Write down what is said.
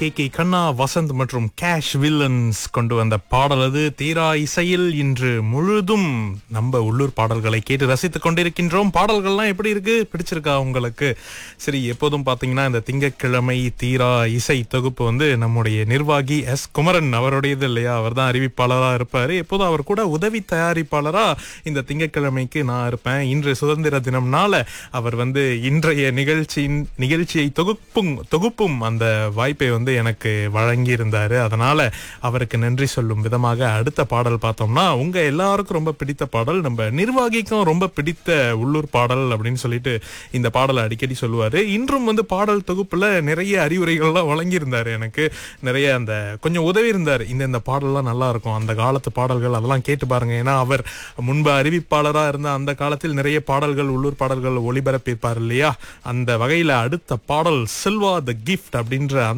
K K கண்ணா வசந்த் மற்றும் cash villains கொண்டு வந்த பாடல் அது தீரா இசையில் இன்று முழுதும் நம்ம உள்ளூர் பாடல்களை கேட்டு ரசித்துக் கொண்டிருக்கின்றோம் பாடல்கள்லாம் எப்படி இருக்கு பிடிச்சிருக்கா உங்களுக்கு சரி எப்போதும் பாத்தீங்கன்னா இந்த திங்கட்கிழமை தீரா இசை தொகுப்பு வந்து நம்முடைய நிர்வாகி எஸ் குமரன் அவருடையது இல்லையா அவர் தான் அறிவிப்பாளரா இருப்பாரு எப்போதும் அவர் கூட உதவி தயாரிப்பாளரா இந்த திங்கட்கிழமைக்கு நான் இருப்பேன் இன்று சுதந்திர தினம்னால அவர் வந்து இன்றைய நிகழ்ச்சியின் நிகழ்ச்சியை தொகுப்பும் தொகுப்பும் அந்த வாய்ப்பை வந்து எனக்கு வழங்கியிருந்தாரு அதனால அவருக்கு நன்றி சொல்லும் விதமாக அடுத்த பாடல் பார்த்தோம்னா உங்க எல்லாருக்கும் ரொம்ப பிடித்த பாடல் நம்ம நிர்வாகிக்கும் ரொம்ப பிடித்த உள்ளூர் பாடல் அப்படின்னு சொல்லிட்டு இந்த பாடலை அடிக்கடி சொல்லுவாரு இன்றும் வந்து பாடல் தொகுப்புல நிறைய அறிவுரைகள்லாம் வழங்கியிருந்தாரு எனக்கு நிறைய அந்த கொஞ்சம் உதவி இருந்தார் இந்த இந்த பாடல்லாம் நல்லா இருக்கும் அந்த காலத்து பாடல்கள் அதெல்லாம் கேட்டு பாருங்க ஏன்னா அவர் முன்பு அறிவிப்பாளரா இருந்த அந்த காலத்தில் நிறைய பாடல்கள் உள்ளூர் பாடல்கள் ஒளிபரப்பியிருப்பார் இல்லையா அந்த வகையில அடுத்த பாடல் செல்வா த கிஃப்ட் அப்படின்ற அந்த